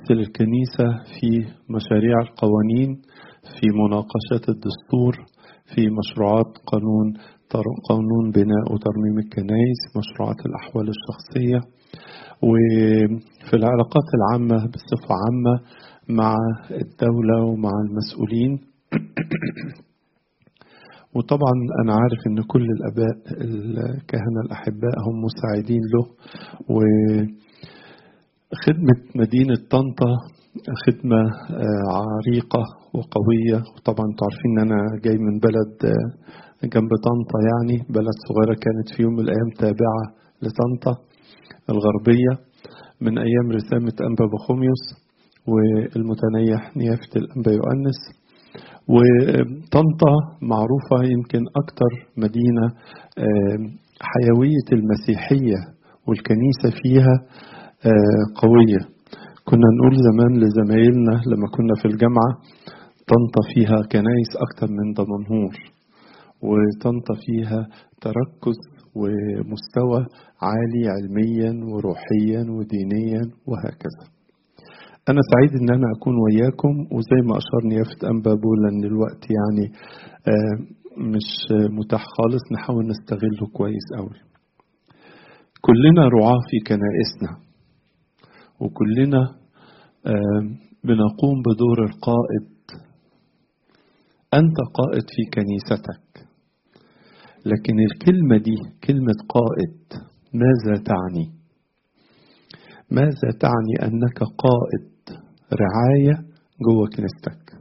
بيمثل الكنيسة في مشاريع القوانين في مناقشات الدستور في مشروعات قانون قانون بناء وترميم الكنائس مشروعات الأحوال الشخصية وفي العلاقات العامة بصفة عامة مع الدولة ومع المسؤولين وطبعا أنا عارف إن كل الآباء الكهنة الأحباء هم مساعدين له وخدمة مدينة طنطا خدمة عريقة وقوية وطبعا انتوا عارفين إن أنا جاي من بلد جنب طنطا يعني بلد صغيرة كانت في يوم من الأيام تابعة لطنطا الغربية من أيام رسامة أنبا بخوميوس والمتنيح نيافة الأنبا يؤنس وطنطا معروفة يمكن أكتر مدينة حيوية المسيحية والكنيسة فيها قوية كنا نقول زمان لزمايلنا لما كنا في الجامعة طنطا فيها كنايس أكتر من دمنهور وطنطا فيها تركز ومستوى عالي علميا وروحيا ودينيا وهكذا أنا سعيد إن أنا أكون وياكم وزي ما أشار نيافة أنبا بولا إن الوقت يعني مش متاح خالص نحاول نستغله كويس أوي كلنا رعاة في كنائسنا وكلنا بنقوم بدور القائد أنت قائد في كنيستك لكن الكلمة دي كلمة قائد ماذا تعني؟ ماذا تعني أنك قائد رعاية جوه كنيستك؟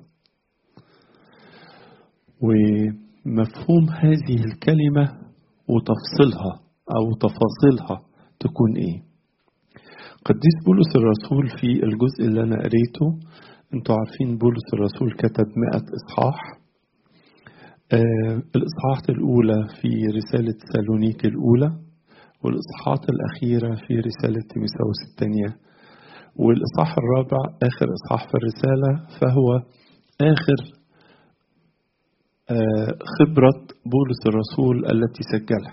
ومفهوم هذه الكلمة وتفصيلها أو تفاصيلها تكون إيه؟ قديس بولس الرسول في الجزء اللي أنا قريته أنتوا عارفين بولس الرسول كتب مئة إصحاح آه الإصحاحات الأولى في رسالة سالونيك الأولى والإصحاحات الأخيرة في رسالة تيموثاوس الثانية والإصحاح الرابع آخر إصحاح في الرسالة فهو آخر آه خبرة بولس الرسول التي سجلها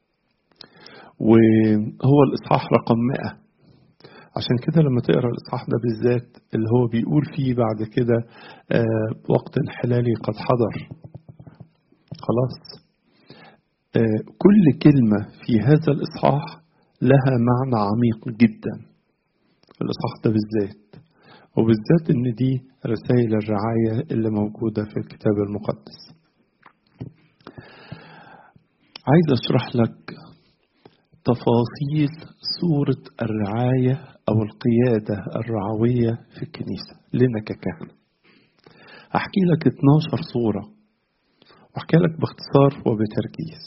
وهو الإصحاح رقم 100 عشان كده لما تقرا الاصحاح ده بالذات اللي هو بيقول فيه بعد كده آه وقت انحلالي قد حضر خلاص آه كل كلمة في هذا الإصحاح لها معنى عميق جدا الإصحاح ده بالذات وبالذات إن دي رسائل الرعاية اللي موجودة في الكتاب المقدس عايز أشرح لك تفاصيل صورة الرعاية أو القيادة الرعوية في الكنيسة لنا ككهنة أحكي لك 12 صورة وأحكي لك باختصار وبتركيز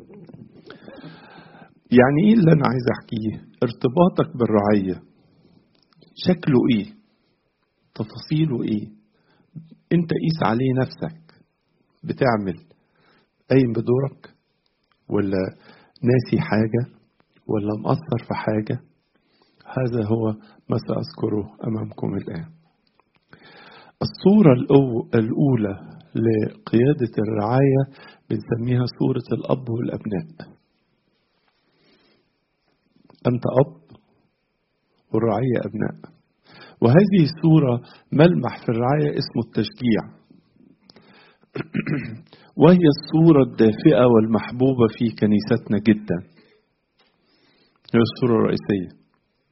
يعني إيه اللي أنا عايز أحكيه ارتباطك بالرعية شكله إيه تفاصيله إيه أنت قيس عليه نفسك بتعمل قايم بدورك ولا ناسي حاجة ولا مقصر في حاجة هذا هو ما سأذكره أمامكم الآن الصورة الأولى لقيادة الرعاية بنسميها صورة الأب والأبناء أنت أب والرعية أبناء وهذه الصورة ملمح في الرعاية اسمه التشجيع وهي الصورة الدافئة والمحبوبة في كنيستنا جدا هي الصورة الرئيسية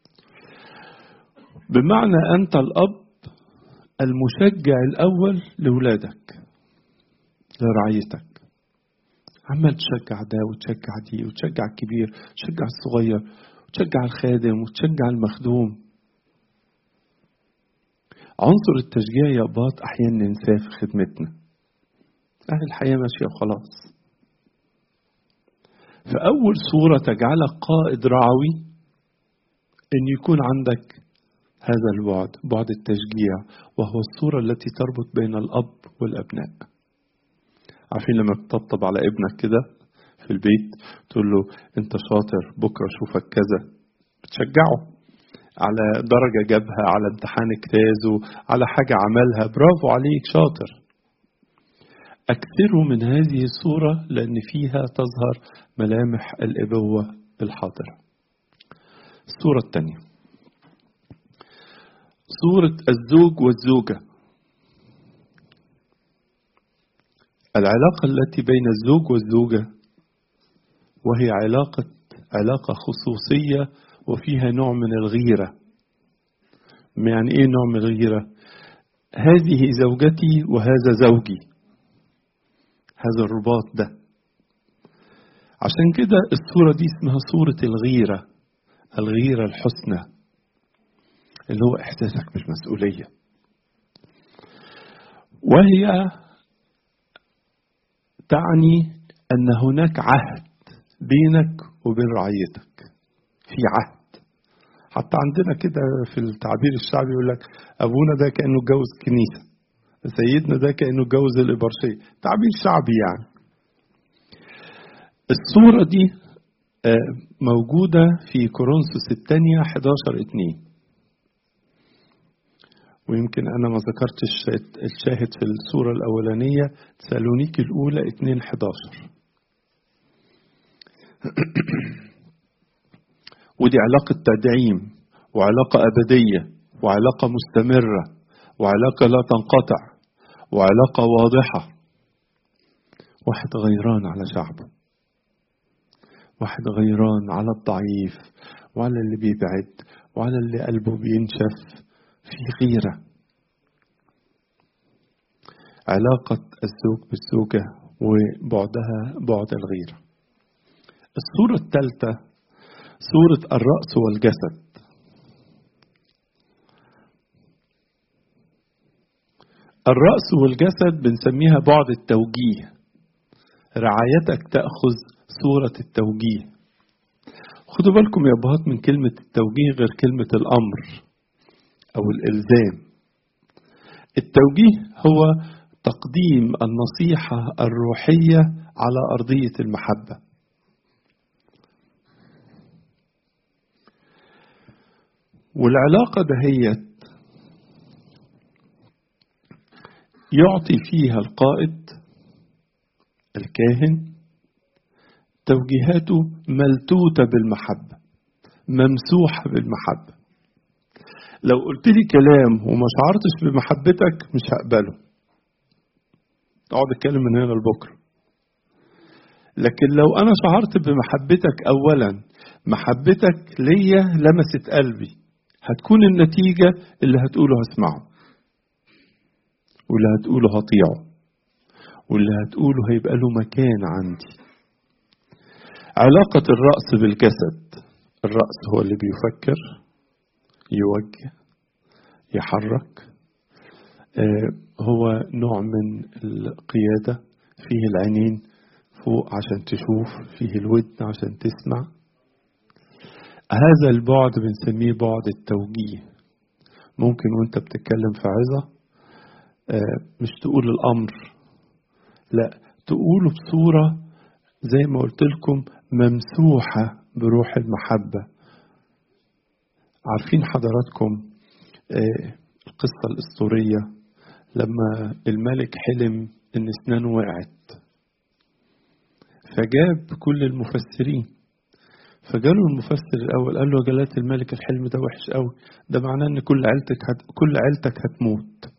بمعنى أنت الأب المشجع الأول لولادك لرعيتك عمال تشجع ده وتشجع دي وتشجع الكبير وتشجع الصغير وتشجع الخادم وتشجع المخدوم عنصر التشجيع يا أباط أحيانا ننساه في خدمتنا أهل الحياة ماشية وخلاص فأول صورة تجعلك قائد رعوي أن يكون عندك هذا البعد بعد التشجيع وهو الصورة التي تربط بين الأب والأبناء عارفين لما بتطبطب على ابنك كده في البيت تقول له انت شاطر بكرة اشوفك كذا بتشجعه على درجة جابها على امتحان اجتازه على حاجة عملها برافو عليك شاطر أكثروا من هذه الصورة لأن فيها تظهر ملامح الإبوة الحاضرة الصورة الثانية صورة الزوج والزوجة العلاقة التي بين الزوج والزوجة وهي علاقة علاقة خصوصية وفيها نوع من الغيرة يعني ايه نوع من الغيرة هذه زوجتي وهذا زوجي هذا الرباط ده عشان كده الصورة دي اسمها صورة الغيرة الغيرة الحسنى اللي هو إحساسك بالمسؤولية وهي تعني أن هناك عهد بينك وبين رعيتك في عهد حتى عندنا كده في التعبير الشعبي يقول لك أبونا ده كأنه اتجوز كنيسة سيدنا ده كأنه اتجوز الإبرشية تعبير شعبي يعني الصورة دي موجودة في كورنثوس الثانية 11 2 ويمكن أنا ما ذكرتش الشاهد في الصورة الأولانية تسالونيك الأولى 2 11 ودي علاقة تدعيم وعلاقة أبدية وعلاقة مستمرة وعلاقة لا تنقطع وعلاقة واضحة واحد غيران على شعبه واحد غيران على الضعيف وعلى اللي بيبعد وعلى اللي قلبه بينشف في غيرة علاقة الزوج بالزوجة وبعدها بعد الغيرة الصورة الثالثة صورة الرأس والجسد الرأس والجسد بنسميها بعد التوجيه رعايتك تأخذ صورة التوجيه خدوا بالكم يا أبهات من كلمة التوجيه غير كلمة الأمر أو الإلزام التوجيه هو تقديم النصيحة الروحية على أرضية المحبة والعلاقة دهيت يعطي فيها القائد الكاهن توجيهاته ملتوتة بالمحبة ممسوحة بالمحبة لو قلت لي كلام وما شعرتش بمحبتك مش هقبله اقعد اتكلم من هنا لبكره لكن لو انا شعرت بمحبتك اولا محبتك ليا لمست قلبي هتكون النتيجة اللي هتقوله هسمعه واللي هتقوله هطيعه واللي هتقوله هيبقى له مكان عندي علاقة الرأس بالجسد الرأس هو اللي بيفكر يوجه يحرك هو نوع من القيادة فيه العينين فوق عشان تشوف فيه الودن عشان تسمع هذا البعد بنسميه بعد التوجيه ممكن وانت بتتكلم في عظة مش تقول الأمر لا تقوله بصورة زي ما قلت لكم ممسوحة بروح المحبة عارفين حضراتكم القصة الأسطورية لما الملك حلم إن أسنانه وقعت فجاب كل المفسرين فجاله المفسر الأول قال له يا جلالة الملك الحلم ده وحش قوي ده معناه إن كل عيلتك هت... كل عيلتك هتموت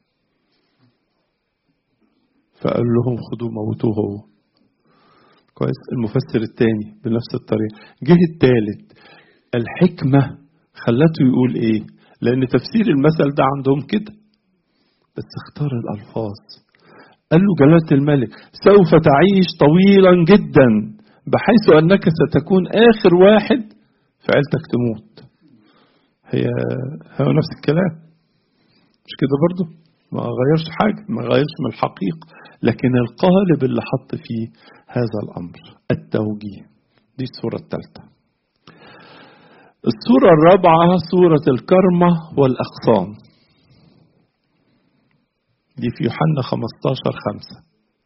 فقال لهم خدوه موتوه هو كويس المفسر الثاني بنفس الطريقة جه الثالث الحكمة خلته يقول ايه لان تفسير المثل ده عندهم كده بس اختار الالفاظ قال له جلالة الملك سوف تعيش طويلا جدا بحيث انك ستكون اخر واحد في عيلتك تموت هي هو نفس الكلام مش كده برضه ما غيرش حاجة ما غيرش من الحقيقة لكن القالب اللي حط فيه هذا الأمر التوجيه دي الصورة الثالثة الصورة الرابعة صورة الكرمة والأقسام دي في يوحنا 15 خمسة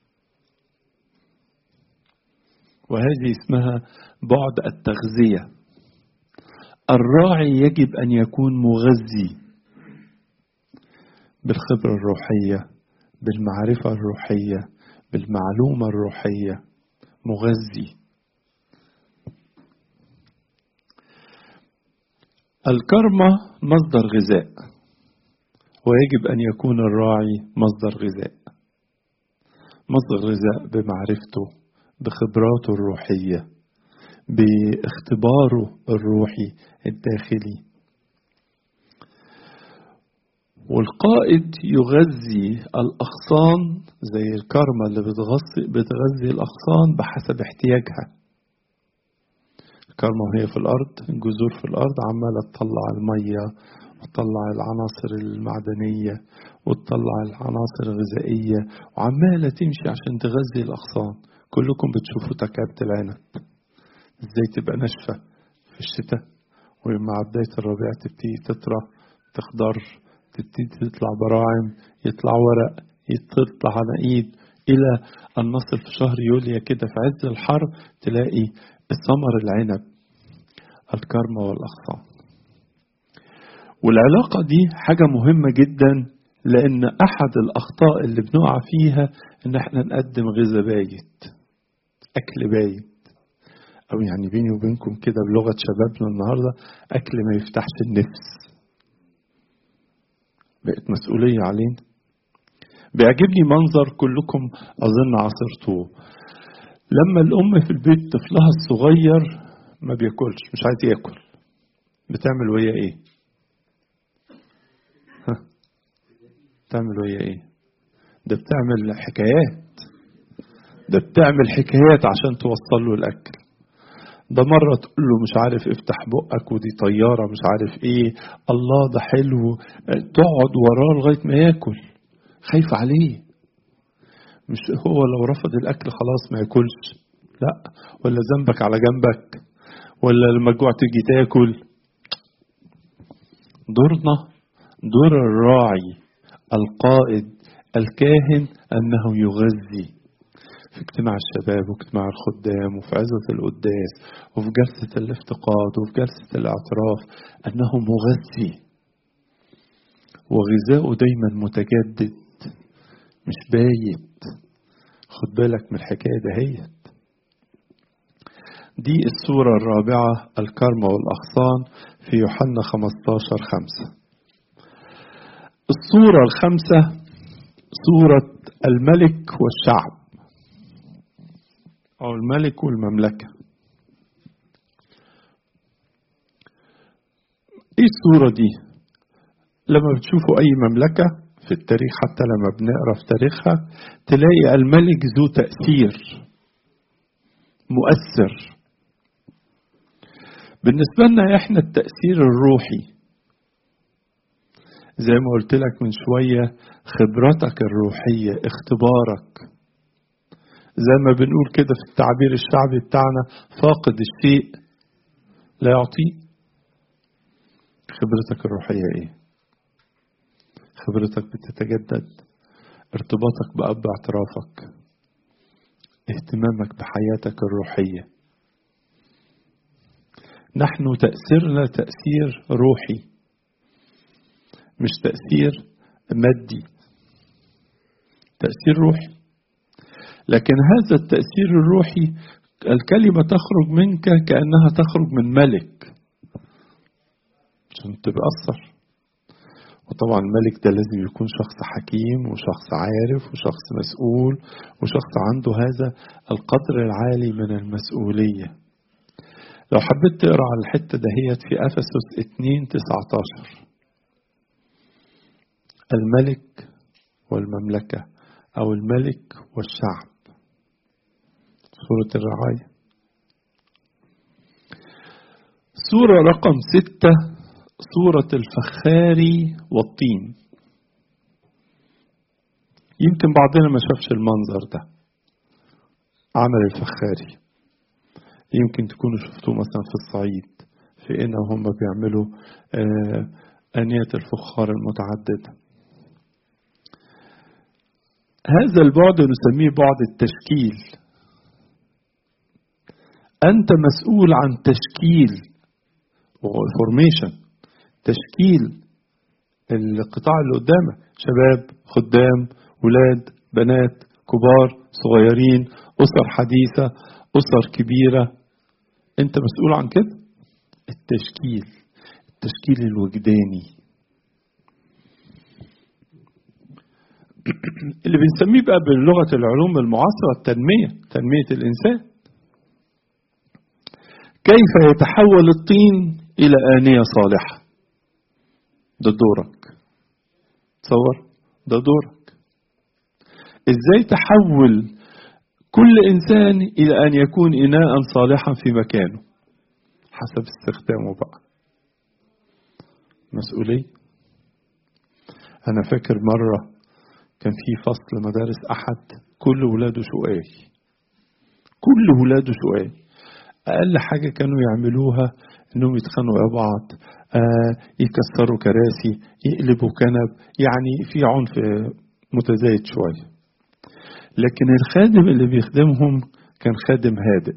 وهذه اسمها بعد التغذية الراعي يجب أن يكون مغذي بالخبرة الروحية بالمعرفة الروحية بالمعلومة الروحية مغذي الكرمة مصدر غذاء ويجب أن يكون الراعي مصدر غذاء مصدر غذاء بمعرفته بخبراته الروحية باختباره الروحي الداخلي والقائد يغذي الأغصان زي الكرمة اللي بتغذي, بتغذي الأغصان بحسب احتياجها الكرمة وهي في الأرض الجذور في الأرض عمالة تطلع المية وتطلع العناصر المعدنية وتطلع العناصر الغذائية وعمالة تمشي عشان تغذي الأغصان كلكم بتشوفوا تكابة العنب ازاي تبقى ناشفة في الشتاء ومع بداية الربيع تبتدي تطرى تخضر تبتدي تطلع براعم يطلع ورق يطلع على ايد الى ان نصل في شهر يوليو كده في عز الحر تلاقي الثمر العنب الكرمة والأغصان والعلاقة دي حاجة مهمة جدا لأن أحد الأخطاء اللي بنقع فيها إن إحنا نقدم غذاء بايت أكل بايت أو يعني بيني وبينكم كده بلغة شبابنا النهاردة أكل ما يفتحش النفس بقت مسؤولية علينا بيعجبني منظر كلكم أظن عصرتوه لما الأم في البيت طفلها الصغير ما بياكلش مش عايز ياكل بتعمل وهي ايه؟ ها بتعمل وهي ايه؟ ده بتعمل حكايات ده بتعمل حكايات عشان توصل له الأكل ده مرة تقول له مش عارف افتح بقك ودي طيارة مش عارف ايه الله ده حلو تقعد وراه لغاية ما ياكل خايف عليه مش هو لو رفض الأكل خلاص ما ياكلش لا ولا ذنبك على جنبك ولا لما جوع تيجي تاكل دورنا دور الراعي القائد الكاهن أنه يغذي في اجتماع الشباب واجتماع الخدام وفي عزة القداس وفي جلسة الافتقاد وفي جلسة الاعتراف أنه مغذي وغذاؤه دايما متجدد مش بايت خد بالك من الحكاية دهيت دي الصورة الرابعة الكرمة والأغصان في يوحنا 15 خمسة الصورة الخامسة صورة الملك والشعب أو الملك والمملكة إيه الصورة دي لما بتشوفوا أي مملكة في التاريخ حتى لما بنقرا في تاريخها تلاقي الملك ذو تأثير مؤثر بالنسبة لنا احنا التأثير الروحي زي ما قلت لك من شوية خبرتك الروحية اختبارك زي ما بنقول كده في التعبير الشعبي بتاعنا فاقد الشيء لا يعطيه خبرتك الروحية ايه خبرتك بتتجدد ارتباطك بأب اعترافك اهتمامك بحياتك الروحية نحن تأثيرنا تأثير روحي مش تأثير مادي تأثير روحي لكن هذا التأثير الروحي الكلمة تخرج منك كأنها تخرج من ملك عشان تبأثر وطبعا الملك ده لازم يكون شخص حكيم وشخص عارف وشخص مسؤول وشخص عنده هذا القدر العالي من المسؤولية لو حبيت تقرا على الحتة دهيت في أفسس 2 19 الملك والمملكة أو الملك والشعب سورة الرعاية سورة رقم ستة سورة الفخاري والطين يمكن بعضنا ما شافش المنظر ده عمل الفخاري يمكن تكونوا شفتوه مثلا في الصعيد في إن هم بيعملوا آه آنية الفخار المتعددة هذا البعد نسميه بعد التشكيل أنت مسؤول عن تشكيل فورميشن تشكيل القطاع اللي قدامك شباب خدام ولاد بنات كبار صغيرين أسر حديثة أسر كبيرة أنت مسؤول عن كده التشكيل التشكيل الوجداني اللي بنسميه بقى بلغة العلوم المعاصرة التنمية تنمية الإنسان كيف يتحول الطين إلى آنية صالحة ده دورك تصور ده دورك ازاي تحول كل انسان الى ان يكون اناء صالحا في مكانه حسب استخدامه بقى مسؤولية انا فاكر مرة كان في فصل مدارس احد كل ولاده شقاي كل ولاده شقاي اقل حاجة كانوا يعملوها انهم يتخانقوا يا بعض آه يكسروا كراسي يقلبوا كنب يعني في عنف متزايد شوية لكن الخادم اللي بيخدمهم كان خادم هادئ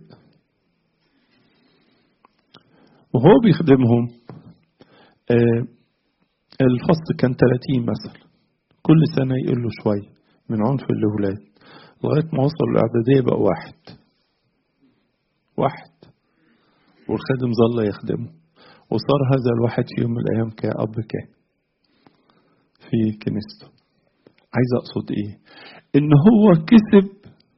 وهو بيخدمهم آه الفصل كان 30 مثلا كل سنة يقول له شوية من عنف الأولاد لغاية ما وصل الإعدادية بقى واحد واحد والخادم ظل يخدمه وصار هذا الواحد في يوم من الأيام كأب كان في كنيسته عايز أقصد إيه إن هو كسب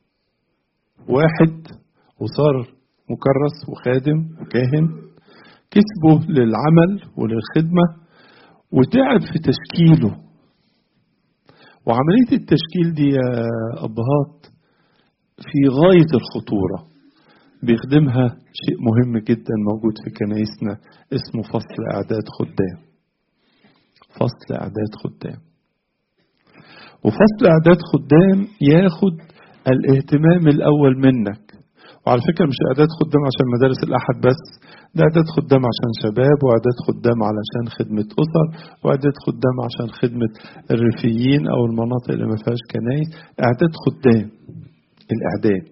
واحد وصار مكرس وخادم وكاهن كسبه للعمل وللخدمة وتعب في تشكيله وعملية التشكيل دي يا أبهات في غاية الخطورة بيخدمها شيء مهم جدا موجود في كنايسنا اسمه فصل إعداد خدام فصل إعداد خدام وفصل إعداد خدام ياخد الاهتمام الأول منك وعلى فكرة مش إعداد خدام عشان مدارس الأحد بس ده إعداد خدام عشان شباب وإعداد خدام علشان خدمة أسر وإعداد خدام عشان خدمة الريفيين أو المناطق اللي ما فيهاش كنايس إعداد خدام الإعداد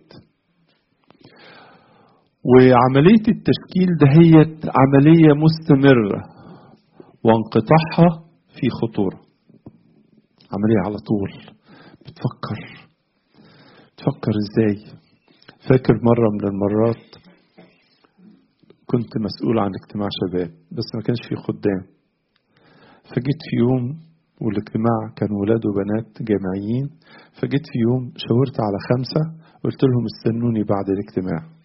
وعملية التشكيل دهيت عملية مستمرة وانقطاعها في خطورة عملية على طول بتفكر بتفكر ازاي فاكر مرة من المرات كنت مسؤول عن اجتماع شباب بس ما كانش فيه خدام فجيت في يوم والاجتماع كان ولاد وبنات جامعيين فجيت في يوم شاورت على خمسة قلت لهم استنوني بعد الاجتماع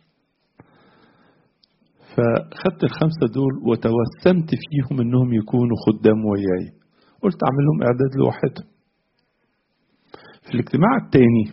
فخدت الخمسة دول وتوسمت فيهم انهم يكونوا خدام وياي قلت اعمل لهم اعداد لوحدهم في الاجتماع التاني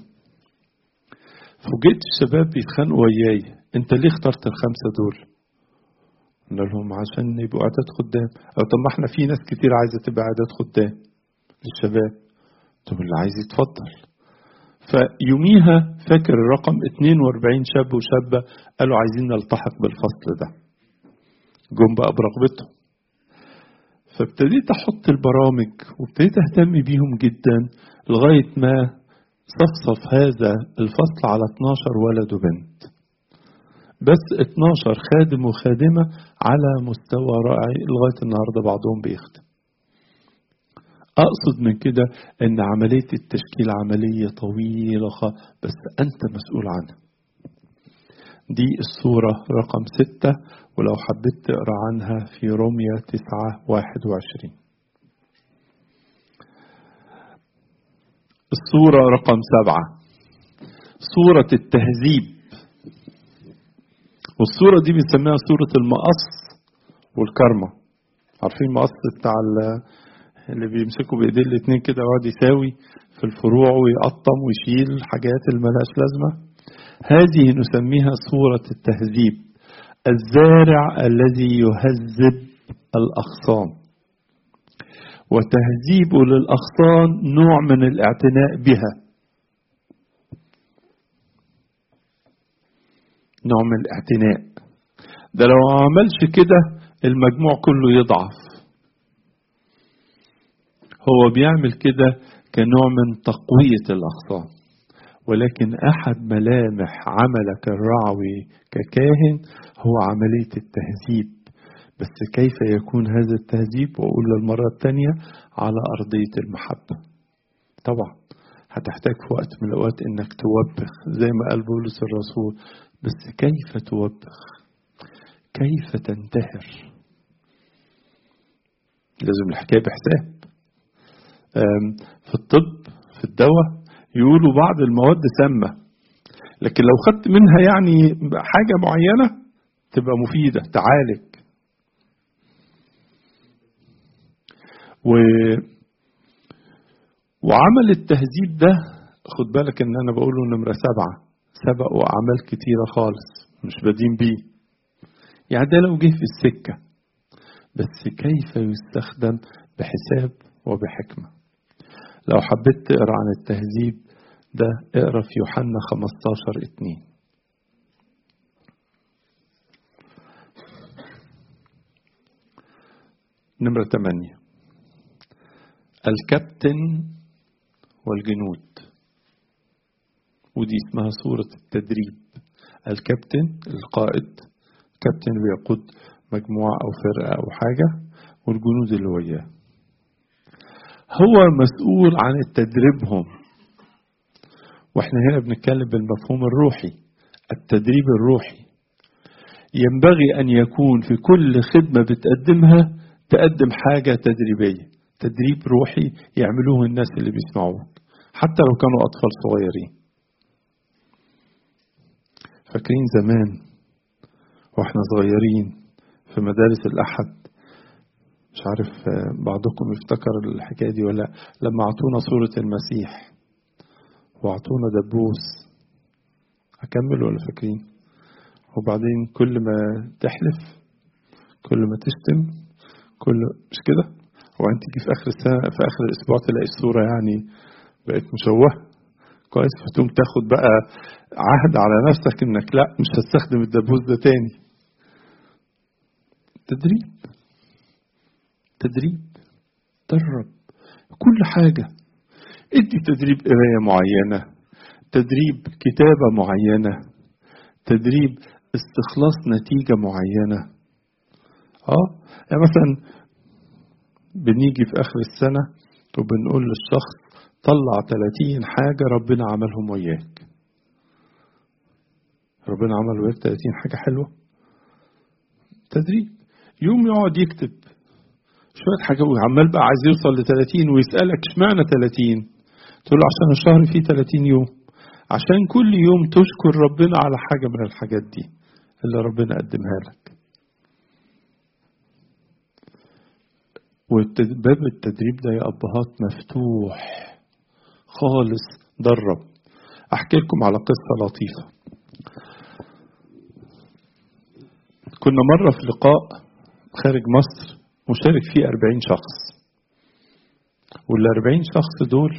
فوجئت الشباب بيتخانقوا وياي انت ليه اخترت الخمسة دول قلنا لهم عشان يبقوا اعداد خدام او طب ما احنا في ناس كتير عايزة تبقى اعداد خدام للشباب طب اللي عايز يتفضل فيوميها فاكر الرقم 42 شاب وشابة قالوا عايزين نلتحق بالفصل ده جم بقى برغبتهم فابتديت احط البرامج وابتديت اهتم بيهم جدا لغاية ما صفصف هذا الفصل على 12 ولد وبنت بس 12 خادم وخادمة على مستوى رائع لغاية النهاردة بعضهم بيخدم أقصد من كده أن عملية التشكيل عملية طويلة بس أنت مسؤول عنها دي الصورة رقم ستة ولو حبيت تقرأ عنها في روميا تسعة واحد وعشرين الصورة رقم سبعة صورة التهذيب والصورة دي بنسميها صورة المقص والكرمة عارفين المقص بتاع اللي بيمسكوا بايديه الاتنين كده ويقعد يساوي في الفروع ويقطم ويشيل حاجات اللي ملهاش لازمة هذه نسميها صورة التهذيب الزارع الذي يهذب الأغصان وتهذيبه للأغصان نوع من الاعتناء بها نوع من الاعتناء ده لو ما عملش كده المجموع كله يضعف هو بيعمل كده كنوع من تقوية الأغصان ولكن أحد ملامح عملك الرعوي ككاهن هو عملية التهذيب بس كيف يكون هذا التهذيب وأقول للمرة الثانية على أرضية المحبة طبعا هتحتاج في وقت من الأوقات إنك توبخ زي ما قال بولس الرسول بس كيف توبخ كيف تنتهر لازم الحكاية بحساب في الطب في الدواء يقولوا بعض المواد سامة لكن لو خدت منها يعني حاجة معينة تبقى مفيدة تعالج و وعمل التهذيب ده خد بالك ان انا بقوله نمرة سبعة سبقوا اعمال كتيرة خالص مش بادين بيه يعني ده لو جه في السكة بس كيف يستخدم بحساب وبحكمة لو حبيت تقرا عن التهذيب ده اقرا في يوحنا 15 2 نمرة 8 الكابتن والجنود ودي اسمها صورة التدريب الكابتن القائد كابتن بيقود مجموعة أو فرقة أو حاجة والجنود اللي وياه هو مسؤول عن تدريبهم واحنا هنا بنتكلم بالمفهوم الروحي التدريب الروحي ينبغي أن يكون في كل خدمة بتقدمها تقدم حاجة تدريبية تدريب روحي يعملوه الناس اللي بيسمعوك حتى لو كانوا أطفال صغيرين فاكرين زمان واحنا صغيرين في مدارس الأحد مش عارف بعضكم يفتكر الحكاية دي ولا لما أعطونا صورة المسيح وأعطونا دبوس أكمل ولا فاكرين وبعدين كل ما تحلف كل ما تشتم كل مش كده وانت تيجي في اخر السنه في اخر الاسبوع تلاقي الصوره يعني بقت مشوهه كويس فتقوم تاخد بقى عهد على نفسك انك لا مش هتستخدم الدبوس ده تاني تدريب تدريب درب كل حاجة ادي تدريب قراية معينة تدريب كتابة معينة تدريب استخلاص نتيجة معينة اه يعني مثلا بنيجي في آخر السنة وبنقول للشخص طلع 30 حاجة ربنا عملهم وياك ربنا عمل وياك 30 حاجة حلوة تدريب يوم يقعد يكتب شوية حاجة وعمال بقى عايز يوصل ل 30 ويسألك اشمعنى 30 تقول له عشان الشهر فيه 30 يوم عشان كل يوم تشكر ربنا على حاجة من الحاجات دي اللي ربنا قدمها لك وباب التدريب ده يا أبهات مفتوح خالص درب أحكي لكم على قصة لطيفة كنا مرة في لقاء خارج مصر مشارك فيه أربعين شخص والأربعين شخص دول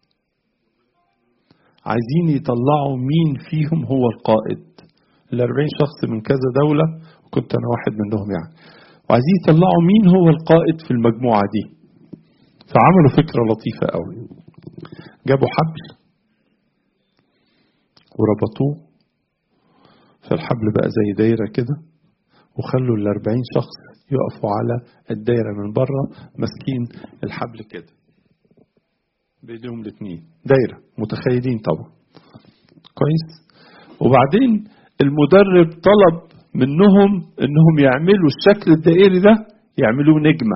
عايزين يطلعوا مين فيهم هو القائد الأربعين شخص من كذا دولة وكنت أنا واحد منهم يعني وعايزين يطلعوا مين هو القائد في المجموعة دي فعملوا فكرة لطيفة قوي جابوا حبل وربطوه فالحبل بقى زي دايرة كده وخلوا الأربعين شخص يقفوا على الدايرة من بره ماسكين الحبل كده بإيديهم الاتنين دايرة متخيلين طبعا كويس وبعدين المدرب طلب منهم انهم يعملوا الشكل الدائري ده يعملوه نجمه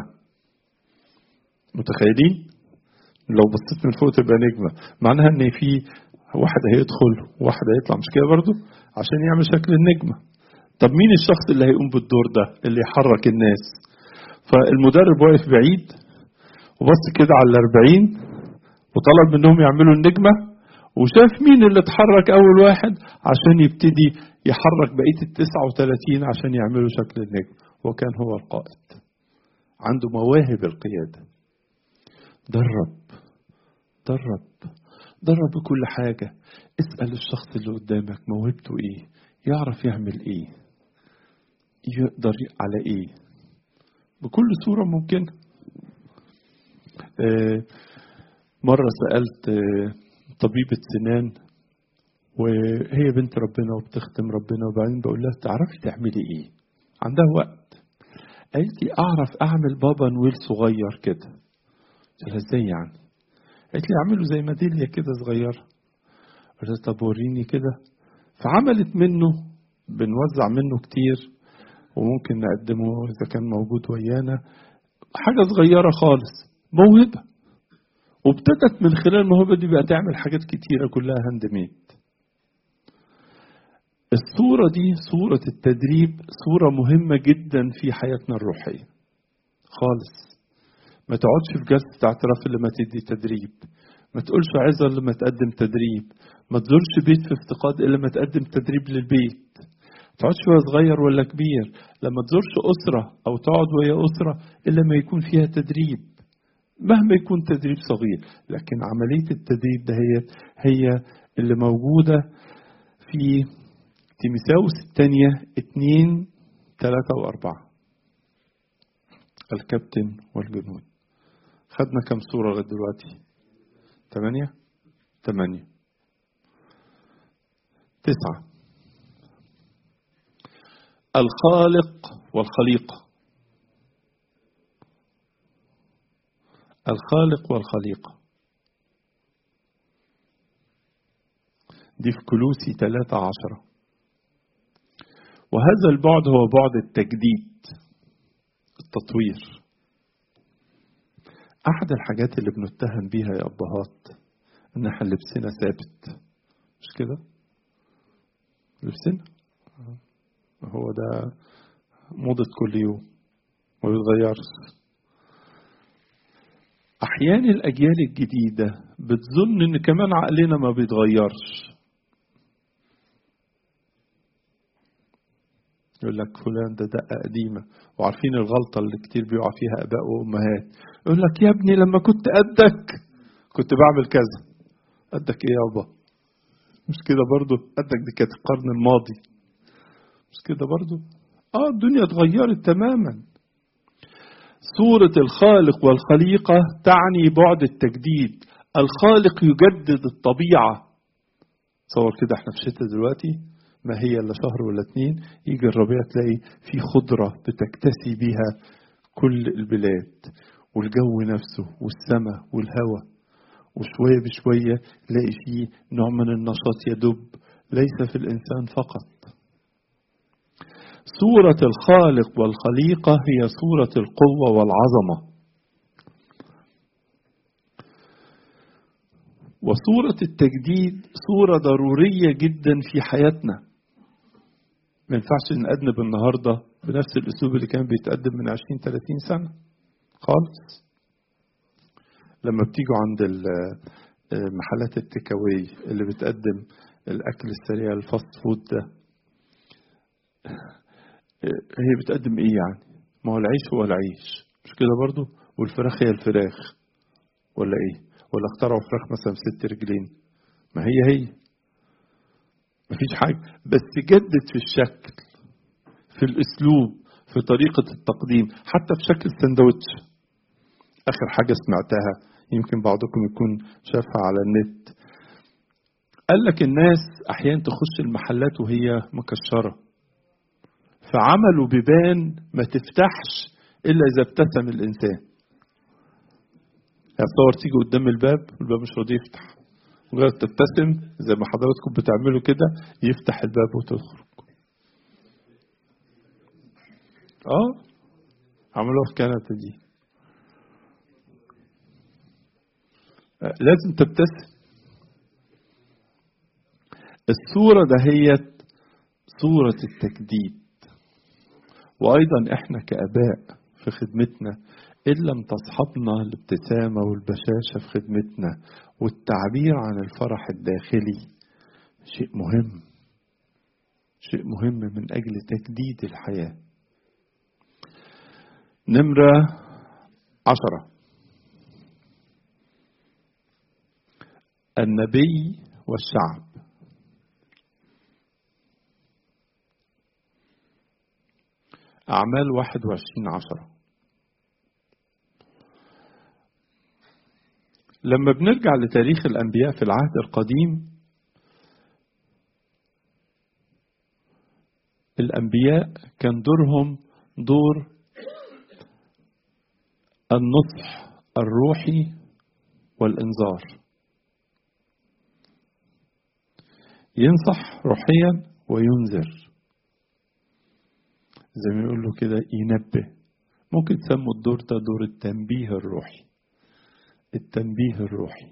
متخيلين لو بصيت من فوق تبقى نجمه معناها ان في واحد هيدخل وواحد هيطلع مش كده برضه عشان يعمل شكل النجمه طب مين الشخص اللي هيقوم بالدور ده اللي يحرك الناس فالمدرب واقف بعيد وبص كده على الأربعين وطلب منهم يعملوا النجمة وشاف مين اللي اتحرك أول واحد عشان يبتدي يحرك بقية التسعة وثلاثين عشان يعملوا شكل النجم وكان هو القائد عنده مواهب القيادة درب درب درب بكل حاجة اسأل الشخص اللي قدامك موهبته ايه يعرف يعمل ايه يقدر على ايه بكل صورة ممكنة آه مرة سألت آه طبيبة سنان وهي بنت ربنا وبتخدم ربنا وبعدين بقول لها تعرفي تعملي ايه عندها وقت قالت لي اعرف اعمل بابا نويل صغير كده قلت لها ازاي يعني قالت لي اعمله زي ميداليه كده صغيره قلت لها طب وريني كده فعملت منه بنوزع منه كتير وممكن نقدمه اذا كان موجود ويانا حاجه صغيره خالص موهبه وابتدت من خلال الموهبة دي بقى تعمل حاجات كتيرة كلها هاند ميد الصورة دي صورة التدريب صورة مهمة جدا في حياتنا الروحية خالص ما تقعدش في جلسة اعتراف إلا ما تدي تدريب ما تقولش عظة إلا ما تقدم تدريب ما تزورش بيت في افتقاد إلا ما تقدم تدريب للبيت ما تقعدش وهي صغير ولا كبير لما تزورش أسرة أو تقعد وهي أسرة إلا ما يكون فيها تدريب مهما يكون تدريب صغير لكن عملية التدريب ده هي هي اللي موجودة في تيمساوس الثانية اتنين تلاتة وأربعة الكابتن والجنود خدنا كم صورة لغاية دلوقتي تمانية تمانية تسعة الخالق والخليقة الخالق والخليقة دي في كلوسي ثلاثة عشرة وهذا البعد هو بعد التجديد التطوير أحد الحاجات اللي بنتهم بيها يا أبهات إن احنا لبسنا ثابت مش كده؟ لبسنا هو ده موضة كل يوم ما بيتغيرش أحيانا الأجيال الجديدة بتظن إن كمان عقلنا ما بيتغيرش يقول لك فلان ده دقة قديمة وعارفين الغلطة اللي كتير بيقع فيها آباء وأمهات يقول لك يا ابني لما كنت قدك كنت بعمل كذا قدك إيه يابا مش كده برضو قدك دي كانت القرن الماضي مش كده برضو اه الدنيا اتغيرت تماما صورة الخالق والخليقة تعني بعد التجديد الخالق يجدد الطبيعة تصور كده احنا في شتاء دلوقتي ما هي الا شهر ولا اتنين يجي الربيع تلاقي في خضرة بتكتسي بيها كل البلاد والجو نفسه والسماء والهواء وشوية بشوية تلاقي فيه نوع من النشاط يدب ليس في الإنسان فقط صورة الخالق والخليقة هي صورة القوة والعظمة وصورة التجديد صورة ضرورية جدا في حياتنا ما ينفعش نقدم النهاردة بنفس الأسلوب اللي كان بيتقدم من 20 30 سنة خالص لما بتيجوا عند محلات التكاوي اللي بتقدم الأكل السريع الفاست فود ده هي بتقدم ايه يعني ما هو العيش هو العيش مش كده برضو والفراخ هي الفراخ ولا ايه ولا اخترعوا فراخ مثلا ست رجلين ما هي هي مفيش حاجة بس جدد في الشكل في الاسلوب في طريقة التقديم حتى في شكل السندوتش اخر حاجة سمعتها يمكن بعضكم يكون شافها على النت قال لك الناس احيانا تخش المحلات وهي مكشره فعملوا بيبان ما تفتحش إلا إذا ابتسم الإنسان يعني تصور تيجي قدام الباب والباب مش راضي يفتح مجرد تبتسم زي ما حضراتكم بتعملوا كده يفتح الباب وتخرج اه عملوها في كندا دي آه لازم تبتسم الصورة دهيت صورة التجديد وأيضا إحنا كآباء في خدمتنا إن لم تصحبنا الابتسامة والبشاشة في خدمتنا والتعبير عن الفرح الداخلي شيء مهم شيء مهم من أجل تجديد الحياة نمرة عشرة النبي والشعب أعمال واحد وعشرين عشرة لما بنرجع لتاريخ الأنبياء في العهد القديم الأنبياء كان دورهم دور النصح الروحي والإنذار ينصح روحيا وينذر زي ما يقول له كده ينبه ممكن تسموا الدور ده دور التنبيه الروحي التنبيه الروحي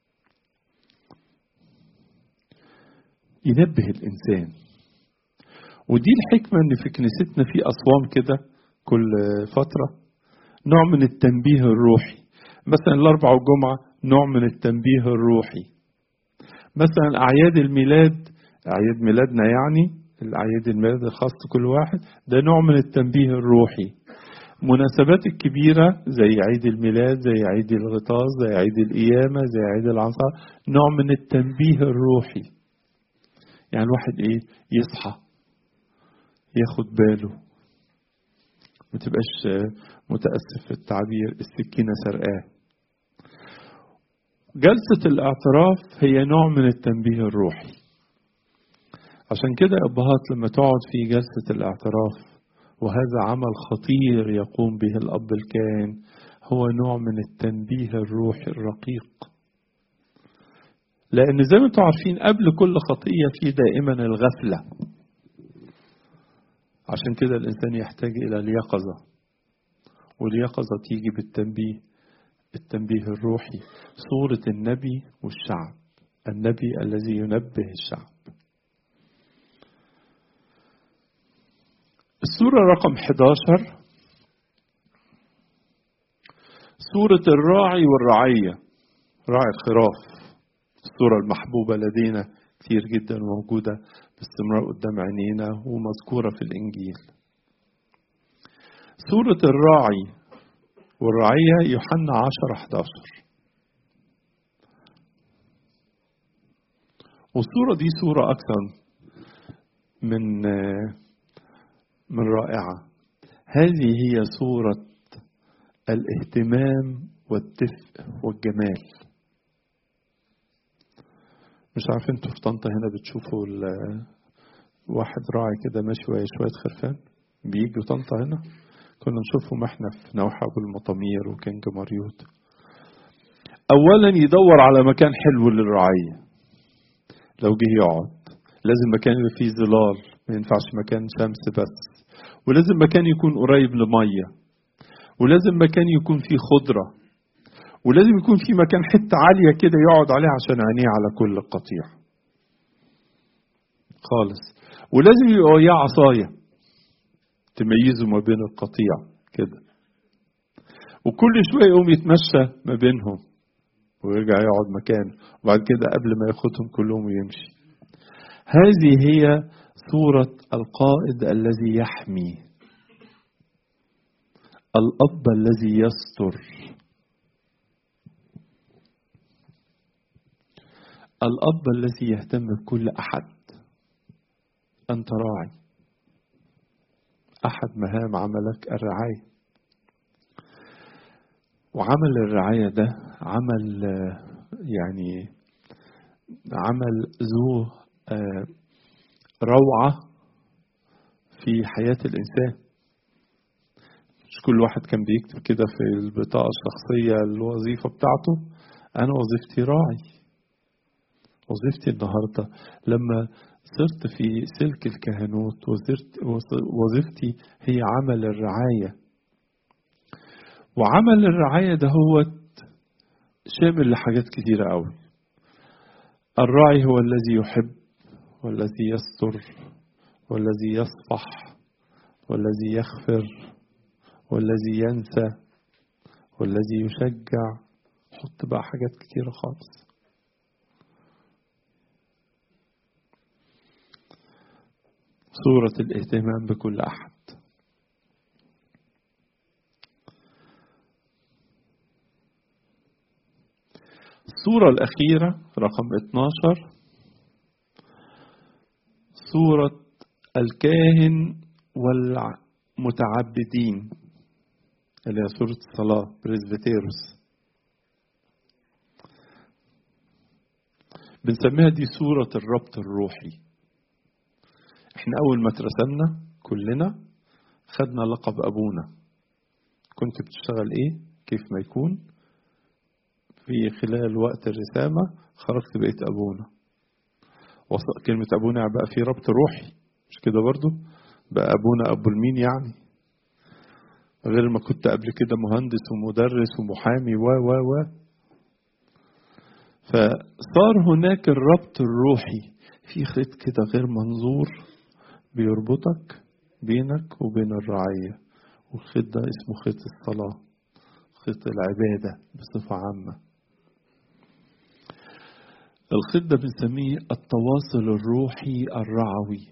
ينبه الإنسان ودي الحكمة إن في كنيستنا في أصوام كده كل فترة نوع من التنبيه الروحي مثلا الأربع والجمعة نوع من التنبيه الروحي مثلا أعياد الميلاد أعياد ميلادنا يعني الأعياد الميلاد الخاص كل واحد ده نوع من التنبيه الروحي مناسبات الكبيرة زي عيد الميلاد زي عيد الغطاس زي عيد القيامة زي عيد العنصر نوع من التنبيه الروحي يعني الواحد ايه يصحى ياخد باله ما تبقاش متأسف في التعبير السكينة سرقاه جلسة الاعتراف هي نوع من التنبيه الروحي عشان كده يا أبهات لما تقعد في جلسة الاعتراف وهذا عمل خطير يقوم به الأب الكاهن هو نوع من التنبيه الروحي الرقيق لأن زي ما انتم عارفين قبل كل خطية في دائما الغفلة عشان كده الإنسان يحتاج إلى اليقظة واليقظة تيجي بالتنبيه التنبيه الروحي صورة النبي والشعب النبي الذي ينبه الشعب السورة رقم 11 سورة الراعي والرعية راعي الخراف السورة المحبوبة لدينا كتير جدا موجودة باستمرار قدام عينينا ومذكورة في الإنجيل سورة الراعي والرعية يوحنا 10 11 والصورة دي صورة أكثر من من رائعة هذه هي صورة الاهتمام والدفء والجمال مش عارف انتوا في طنطا هنا بتشوفوا واحد راعي كده ماشي وهي شوية خرفان بيجوا طنطا هنا كنا نشوفهم احنا في نوحة أبو المطامير وكنج مريوط أولا يدور على مكان حلو للرعية لو جه يقعد لازم مكان يبقى فيه ظلال ما ينفعش مكان شمس بس ولازم مكان يكون قريب لمية ولازم مكان يكون فيه خضرة ولازم يكون في مكان حتة عالية كده يقعد عليها عشان عينيه على كل قطيع خالص ولازم يبقى وياه عصاية تميزه ما بين القطيع كده وكل شوية يقوم يتمشى ما بينهم ويرجع يقعد مكانه وبعد كده قبل ما ياخدهم كلهم ويمشي هذه هي صورة القائد الذي يحمي الأب الذي يستر الأب الذي يهتم بكل أحد أنت راعي أحد مهام عملك الرعاية وعمل الرعاية ده عمل يعني عمل ذو روعة في حياة الإنسان مش كل واحد كان بيكتب كده في البطاقة الشخصية الوظيفة بتاعته أنا وظيفتي راعي وظيفتي النهاردة لما صرت في سلك الكهنوت وظيفتي هي عمل الرعاية وعمل الرعاية ده هو شامل لحاجات كتيرة قوي الراعي هو الذي يحب والذي يستر والذي يصفح والذي يغفر والذي ينسى والذي يشجع حط بقى حاجات كتيرة خالص صورة الاهتمام بكل أحد الصورة الأخيرة رقم 12 صورة الكاهن والمتعبدين اللي هي صورة الصلاة بريزبتيروس بنسميها دي صورة الربط الروحي احنا أول ما اترسمنا كلنا خدنا لقب أبونا كنت بتشتغل ايه كيف ما يكون في خلال وقت الرسامة خرجت بقيت أبونا كلمة أبونا بقى في ربط روحي مش كده برضو بقى أبونا أبو المين يعني غير ما كنت قبل كده مهندس ومدرس ومحامي و و و فصار هناك الربط الروحي في خيط كده غير منظور بيربطك بينك وبين الرعية والخيط ده اسمه خيط الصلاة خيط العبادة بصفة عامة الخيط ده بنسميه التواصل الروحي الرعوي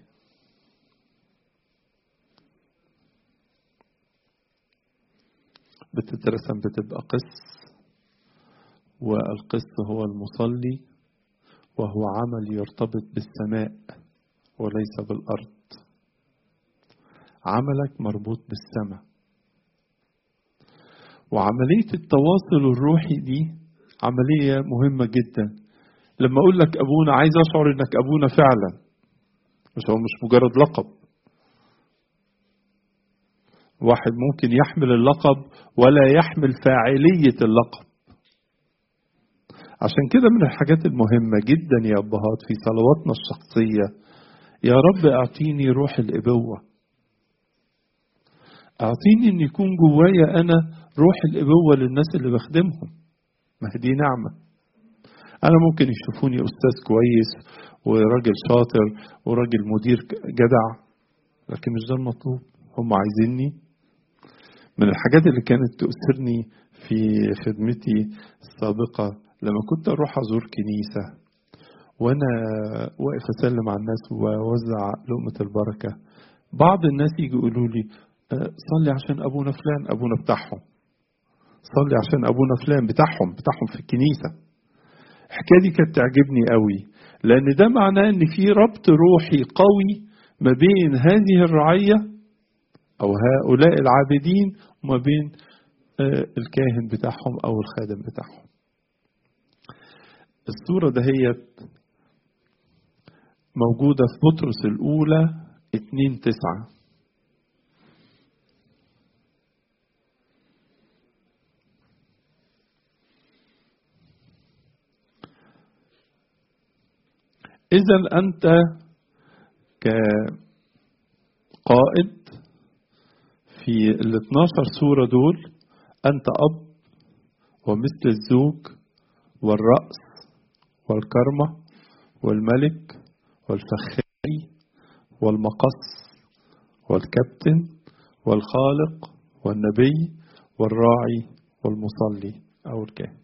بتترسم بتبقى قس والقس هو المصلي وهو عمل يرتبط بالسماء وليس بالأرض عملك مربوط بالسماء وعملية التواصل الروحي دي عملية مهمة جدا لما أقول لك أبونا عايز أشعر إنك أبونا فعلا مش هو مش مجرد لقب واحد ممكن يحمل اللقب ولا يحمل فاعلية اللقب عشان كده من الحاجات المهمة جدا يا أبهات في صلواتنا الشخصية يا رب أعطيني روح الإبوة أعطيني أن يكون جوايا أنا روح الإبوة للناس اللي بخدمهم ما دي نعمة أنا ممكن يشوفوني أستاذ كويس وراجل شاطر وراجل مدير جدع لكن مش ده المطلوب هم عايزيني من الحاجات اللي كانت تؤثرني في خدمتي السابقة لما كنت أروح أزور كنيسة وأنا واقف أسلم على الناس وأوزع لقمة البركة بعض الناس يجي يقولوا لي صلي عشان أبونا فلان أبونا بتاعهم صلي عشان أبونا فلان بتاعهم بتاعهم في الكنيسة الحكاية دي كانت تعجبني قوي لأن ده معناه إن في ربط روحي قوي ما بين هذه الرعية أو هؤلاء العابدين وما بين الكاهن بتاعهم أو الخادم بتاعهم الصورة دهيت موجودة في بطرس الأولى اتنين تسعة إذا أنت كقائد في ال 12 سورة دول أنت أب ومثل الزوج والرأس والكرمة والملك والفخاري والمقص والكابتن والخالق والنبي والراعي والمصلي أو الكاهن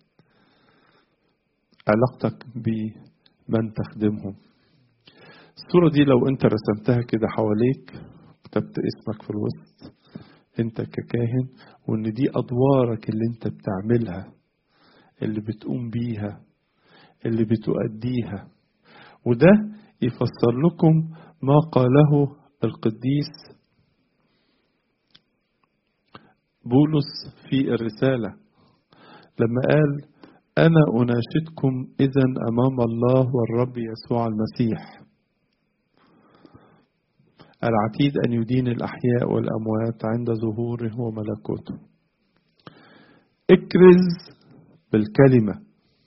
علاقتك بمن تخدمهم الصورة دي لو انت رسمتها كده حواليك كتبت اسمك في الوسط انت ككاهن وان دي ادوارك اللي انت بتعملها اللي بتقوم بيها اللي بتؤديها وده يفسر لكم ما قاله القديس بولس في الرسالة لما قال أنا أناشدكم إذا أمام الله والرب يسوع المسيح العتيد أن يدين الأحياء والأموات عند ظهوره وملكوته اكرز بالكلمة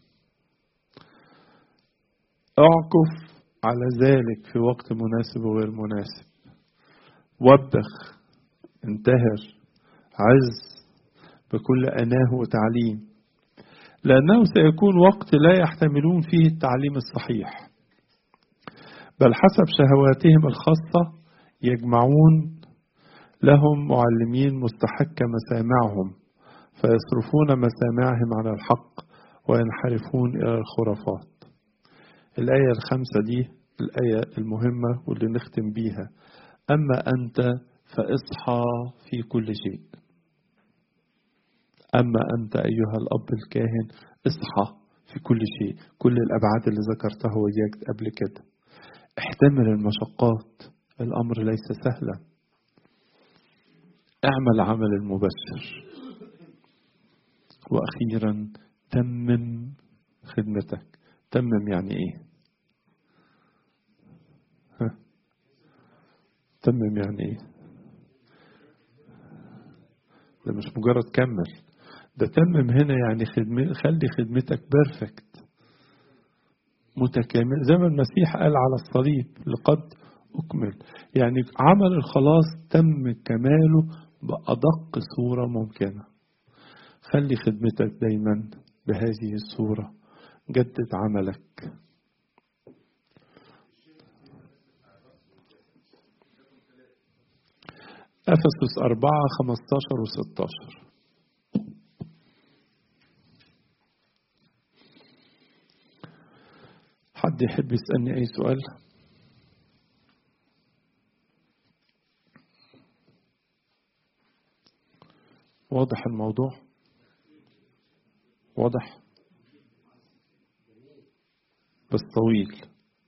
اعكف على ذلك في وقت مناسب وغير مناسب وبخ انتهر عز بكل أناه وتعليم لأنه سيكون وقت لا يحتملون فيه التعليم الصحيح بل حسب شهواتهم الخاصة يجمعون لهم معلمين مستحكة مسامعهم فيصرفون مسامعهم عن الحق وينحرفون إلى الخرافات الآية الخامسة دي الآية المهمة واللي نختم بيها أما أنت فاصحى في كل شيء أما أنت أيها الأب الكاهن اصحى في كل شيء كل الأبعاد اللي ذكرتها وياك قبل كده احتمل المشقات الأمر ليس سهلا اعمل عمل المبشر وأخيرا تمم خدمتك تمم يعني ايه ها؟ تمم يعني ايه ده مش مجرد كمل ده تمم هنا يعني خدمة خلي خدمتك بيرفكت متكامل زي ما المسيح قال على الصليب لقد أكمل يعني عمل الخلاص تم كماله بأدق صورة ممكنة خلي خدمتك دايما بهذه الصورة جدد عملك أفسس أربعة خمستاشر وستاشر حد يحب يسألني أي سؤال؟ واضح الموضوع؟ واضح؟ بس طويل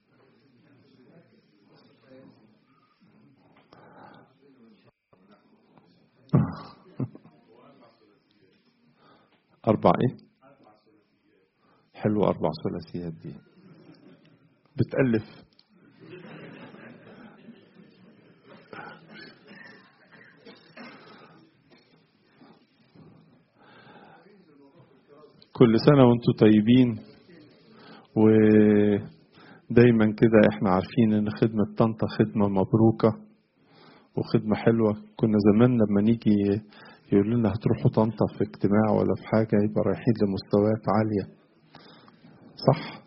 أربع إيه؟ حلو أربع ثلاثيات دي بتألف كل سنة وانتم طيبين ودايما كده احنا عارفين ان خدمة طنطا خدمة مبروكة وخدمة حلوة كنا زمان لما نيجي يقول لنا هتروحوا طنطا في اجتماع ولا في حاجة يبقى رايحين لمستويات عالية صح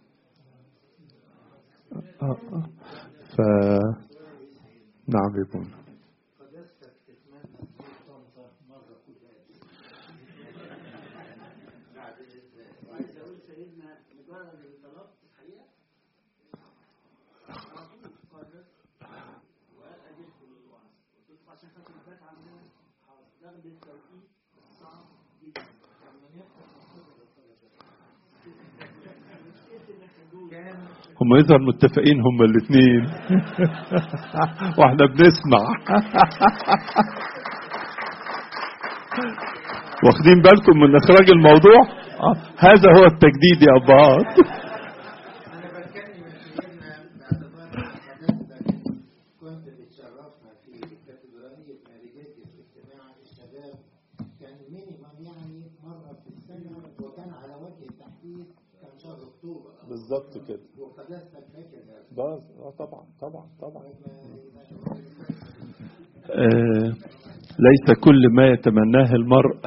آه آه. ف نعم يا بونا هم يظهر متفقين هم الاثنين واحنا بنسمع واخدين بالكم من اخراج الموضوع آه. هذا هو التجديد يا ابهات انا بتكلم سيدنا باعتبار حضرتك كنت بتشرفنا في كاتدرائية ماريجيتي في اجتماع الشباب كان مينيمم يعني مرة في السنة وكان على وجه التحديد كان شهر اكتوبر بالظبط كده وقداستك فاكر بس اه طبعا طبعا طبعا ما- آه ليس كل ما يتمناه المرء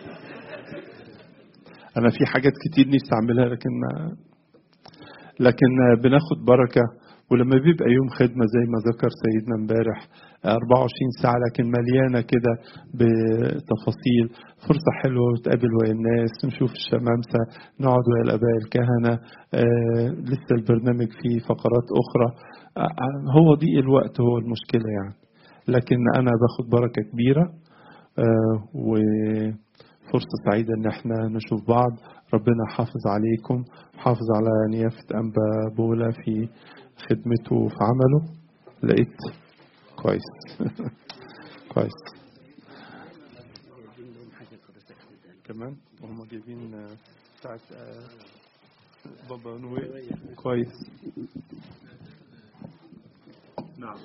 انا في حاجات كتير نفسي اعملها لكن ما لكن بناخد بركه ولما بيبقى يوم خدمه زي ما ذكر سيدنا امبارح 24 ساعه لكن مليانه كده بتفاصيل فرصه حلوه وتقابل ويا الناس نشوف الشمامسه نقعد ويا الاباء الكهنه آه لسه البرنامج فيه فقرات اخرى آه آه، هو ضيق الوقت هو المشكله يعني لكن انا باخد بركه كبيره آه، وفرصه سعيده ان احنا نشوف بعض ربنا حافظ عليكم حافظ على نيافه انبا بولا في خدمته وفي عمله لقيت كويس كويس كمان وهم جايبين آه، بتاعت آه، بابا نوي كويس نعم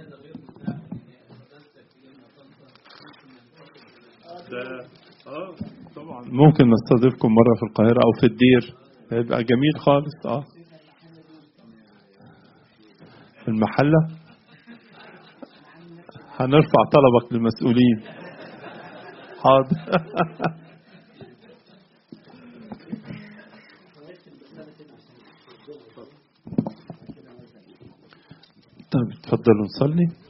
ده اه طبعا ممكن نستضيفكم مره في القاهره او في الدير هيبقى جميل خالص اه في المحله هنرفع طلبك للمسؤولين حاضر طيب اتفضلوا نصلي